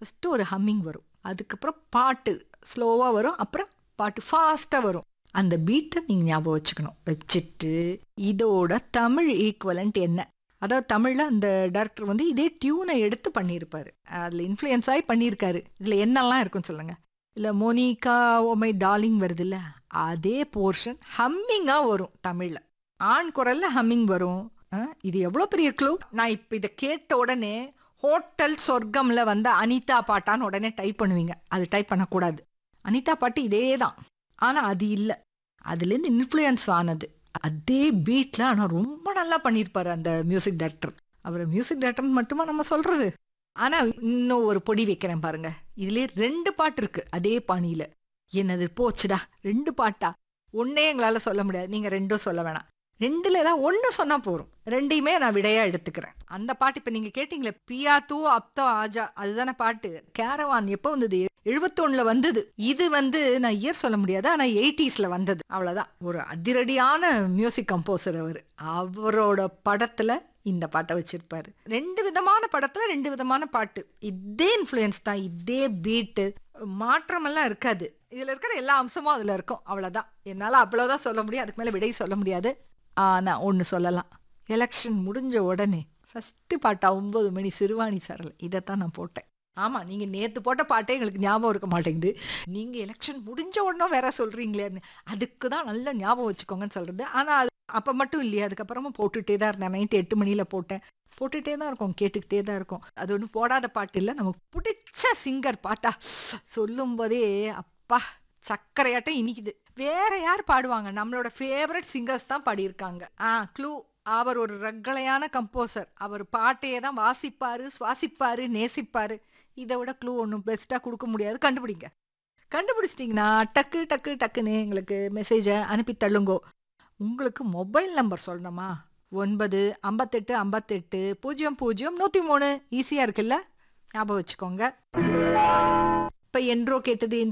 first ஒரு humming வரும் அதுக்கப்புறம் பாட்டு ஸ்லோவாக வரும் அப்புறம் பாட்டு ஃபாஸ்ட்டாக வரும் அந்த பீட்டை நீங்கள் ஞாபகம் வச்சுக்கணும் வச்சுட்டு இதோட தமிழ் ஈக்குவலண்ட் என்ன அதாவது தமிழில் அந்த டேரக்டர் வந்து இதே டியூனை எடுத்து பண்ணியிருப்பாரு அதில் இன்ஃப்ளூயன்ஸ் ஆகி பண்ணியிருக்காரு இதில் என்னெல்லாம் இருக்குன்னு சொல்லுங்கள் இல்லை மோனிகா ஓமை டார்லிங் வருது இல்லை அதே போர்ஷன் ஹம்மிங்காக வரும் தமிழில் ஆண் குரலில் ஹம்மிங் வரும் ஆ, இது எவ்வளோ பெரிய க்ளூ நான் இப்போ இதை கேட்ட உடனே ஹோட்டல் சொர்க்கம்ல வந்த அனிதா பாட்டான்னு உடனே டைப் பண்ணுவீங்க அது டைப் பண்ணக்கூடாது அனிதா பாட்டு இதே தான் ஆனால் அது இல்லை அதுலேருந்து இன்ஃப்ளூயன்ஸ் ஆனது அதே பீட்டில் ஆனால் ரொம்ப நல்லா பண்ணியிருப்பாரு அந்த மியூசிக் டைரக்டர் அவர் மியூசிக் டைரக்டர் மட்டுமா நம்ம சொல்கிறது ஆனால் இன்னும் ஒரு பொடி வைக்கிறேன் பாருங்க இதுலேயே ரெண்டு பாட்டு இருக்கு அதே பாணியில் என்னது போச்சுடா ரெண்டு பாட்டா ஒன்னே எங்களால் சொல்ல முடியாது நீங்கள் ரெண்டும் சொல்ல வேணாம் ரெண்டுல ஏதாவது ஒன்று சொன்னால் போதும் ரெண்டையுமே நான் விடையாக எடுத்துக்கிறேன் அந்த பாட்டு இப்போ நீங்கள் கேட்டிங்களே பியா தூ அப்தோ ஆஜா அதுதானே பாட்டு கேரவான் எப்போ வந்தது எழுபத்தொன்னுல வந்தது இது வந்து நான் இயர் சொல்ல முடியாது ஆனால் எயிட்டிஸ்ல வந்தது அவ்வளோதான் ஒரு அதிரடியான மியூசிக் கம்போசர் அவர் அவரோட படத்தில் இந்த பாட்டை வச்சிருப்பாரு ரெண்டு விதமான படத்துல ரெண்டு விதமான பாட்டு இதே இன்ஃப்ளூயன்ஸ் தான் இதே பீட்டு மாற்றமெல்லாம் இருக்காது இதுல இருக்கிற எல்லா அம்சமும் அதுல இருக்கும் அவ்வளவுதான் என்னால அவ்வளவுதான் சொல்ல முடியும் அதுக்கு மேல விடை சொல்ல முடியாது ஆனா ஒன்னு சொல்லலாம் எலெக்ஷன் முடிஞ்ச உடனே ஃபர்ஸ்ட் பாட்டா ஒன்பது மணி சிறுவாணி சரல் இதைத்தான் நான் போட்டேன் ஆமா நீங்க நேத்து போட்ட பாட்டே எங்களுக்கு ஞாபகம் இருக்க மாட்டேங்குது நீங்க எலெக்ஷன் முடிஞ்ச உடனே வேற சொல்றீங்களேன்னு அதுக்கு தான் நல்ல ஞாபகம் வச்சுக்கோங்கன்னு சொல்றது ஆனா அது அப்ப மட்டும் இல்லையா அதுக்கப்புறமா போட்டுட்டே தான் இருந்தேன் நைட்டு எட்டு மணியில போட்டேன் போட்டுட்டே தான் இருக்கும் கேட்டுக்கிட்டே தான் இருக்கும் அது ஒன்றும் போடாத பாட்டு இல்லை நமக்கு பிடிச்ச சிங்கர் பாட்டா சொல்லும் போதே அப்பா சக்கரையாட்டம் இனிக்குது வேற யார் பாடுவாங்க நம்மளோட ஃபேவரட் சிங்கர்ஸ் தான் பாடியிருக்காங்க ஆ க்ளூ அவர் ஒரு ரக்களையான கம்போசர் அவர் பாட்டையே தான் வாசிப்பாரு சுவாசிப்பாரு நேசிப்பாரு இதை விட க்ளூ ஒன்றும் பெஸ்ட்டாக கொடுக்க முடியாது கண்டுபிடிங்க கண்டுபிடிச்சிட்டிங்கன்னா டக்கு டக்கு டக்குன்னு எங்களுக்கு மெசேஜை அனுப்பி தள்ளுங்கோ உங்களுக்கு மொபைல் நம்பர் சொல்லணுமா ஒன்பது ஐம்பத்தெட்டு ஐம்பத்தெட்டு பூஜ்ஜியம் பூஜ்ஜியம் நூற்றி மூணு ஈஸியாக இருக்குல்ல ஞாபகம் வச்சுக்கோங்க இப்போ என்றோ கேட்டது